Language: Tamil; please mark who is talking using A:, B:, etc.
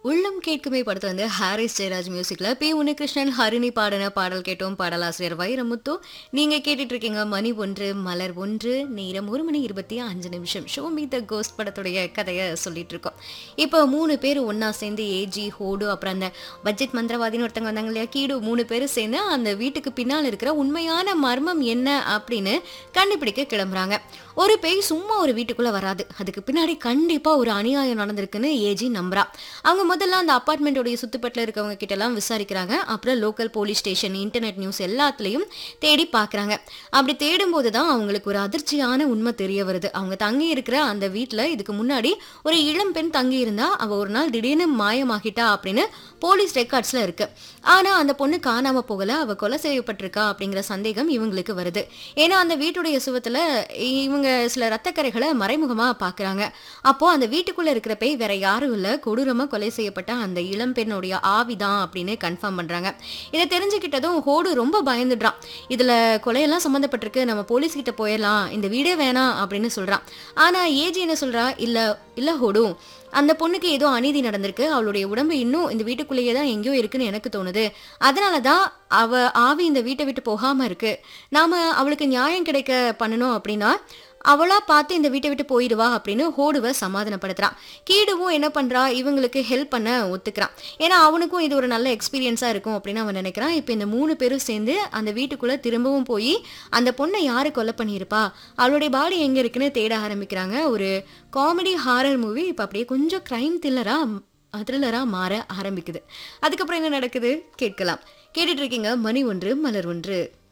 A: உள்ளம் கேட்குமே படத்துல வந்து ஹாரிஸ் ஜெயராஜ் மியூசிக்ல பி உன்னிகிருஷ்ணன் ஹரிணி பாடின பாடல் கேட்டோம் பாடலாசிரியர் வைரமுத்து நீங்க கேட்டுட்டு இருக்கீங்க மணி ஒன்று மலர் ஒன்று நேரம் ஒரு மணி இருபத்தி அஞ்சு நிமிஷம் ஷோ மீ த கோஸ்ட் படத்துடைய கதையை சொல்லிட்டு இருக்கோம் இப்போ மூணு பேர் ஒண்ணா சேர்ந்து ஏஜி ஹோடு அப்புறம் அந்த பட்ஜெட் மந்திரவாதின்னு ஒருத்தங்க வந்தாங்க இல்லையா கீடு மூணு பேரும் சேர்ந்து அந்த வீட்டுக்கு பின்னால் இருக்கிற உண்மையான மர்மம் என்ன அப்படின்னு கண்டுபிடிக்க கிளம்புறாங்க ஒரு பேய் சும்மா ஒரு வீட்டுக்குள்ள வராது அதுக்கு பின்னாடி கண்டிப்பா ஒரு அநியாயம் நடந்திருக்குன்னு ஏஜி நம்புறா அவங்க முதல்ல அந்த அப்பார்ட்மெண்ட்டோடைய சுத்துப்பட்டில் இருக்கவங்க கிட்ட எல்லாம் விசாரிக்கிறாங்க அப்புறம் local police station internet news எல்லாத்துலயும் தேடி பார்க்கறாங்க அப்படி தேடும்போது தான் அவங்களுக்கு ஒரு அதிர்ச்சியான உண்மை தெரிய வருது அவங்க தங்கி இருக்கிற அந்த வீட்டில் இதுக்கு முன்னாடி ஒரு இளம் பெண் தங்கி இருந்தா அவ ஒரு நாள் திடீர்னு மாயமாகிட்டா அப்படின்னு போலீஸ் ரெக்கார்ட்ஸ்ல இருக்கு ஆனா அந்த பொண்ணு காணாம போகல அவ கொலை செய்யப்பட்டிருக்கா அப்படிங்கிற சந்தேகம் இவங்களுக்கு வருது ஏன்னா அந்த வீட்டுடைய சுவத்துல இவங்க சில ரத்தக்கரைகளை மறைமுகமா பாக்குறாங்க அப்போ அந்த வீட்டுக்குள்ள இருக்கிற பேய் வேற யாரும் இல்ல கொடூரமா கொலை செய்யப்பட்ட அந்த இளம் பெண்ணுடைய ஆவிதான் அப்படின்னு கன்ஃபார்ம் பண்றாங்க இதை தெரிஞ்சுக்கிட்டதும் ஹோடு ரொம்ப பயந்துடுறான் இதுல கொலையெல்லாம் சம்மந்தப்பட்டிருக்கு நம்ம போலீஸ் கிட்ட போயிடலாம் இந்த வீடே வேணாம் அப்படின்னு சொல்றான் ஆனா ஏஜி என்ன சொல்றா இல்ல இல்ல ஹோடு அந்த பொண்ணுக்கு ஏதோ அநீதி நடந்திருக்கு அவளுடைய உடம்பு இன்னும் இந்த வீட்டுக்குள்ளேயே தான் எங்கேயோ இருக்குன்னு எனக்கு தோணுது அதனால தான் அவ ஆவி இந்த வீட்டை விட்டு போகாம இருக்கு நாம அவளுக்கு நியாயம் கிடைக்க பண்ணணும் அப்படின்னா அவளா பார்த்து இந்த வீட்டை விட்டு போயிடுவா அப்படின்னு ஹோடுவை சமாதானப்படுத்துறான் கீடுவும் என்ன பண்றா இவங்களுக்கு ஹெல்ப் பண்ண ஒத்துக்கிறான் ஏன்னா அவனுக்கும் இது ஒரு நல்ல எக்ஸ்பீரியன்ஸா இருக்கும் அப்படின்னு அவன் நினைக்கிறான் இப்போ இந்த மூணு பேரும் சேர்ந்து அந்த வீட்டுக்குள்ள திரும்பவும் போய் அந்த பொண்ணை யாரு கொலை பண்ணியிருப்பா அவளுடைய பாடி எங்க இருக்குன்னு தேட ஆரம்பிக்கிறாங்க ஒரு காமெடி ஹாரர் மூவி இப்போ அப்படியே கொஞ்சம் கிரைம் த்ரில்லரா த்ரில்லரா மாற ஆரம்பிக்குது அதுக்கப்புறம் என்ன நடக்குது கேட்கலாம் கேட்டுட்டு இருக்கீங்க மணி ஒன்று மலர் ஒன்று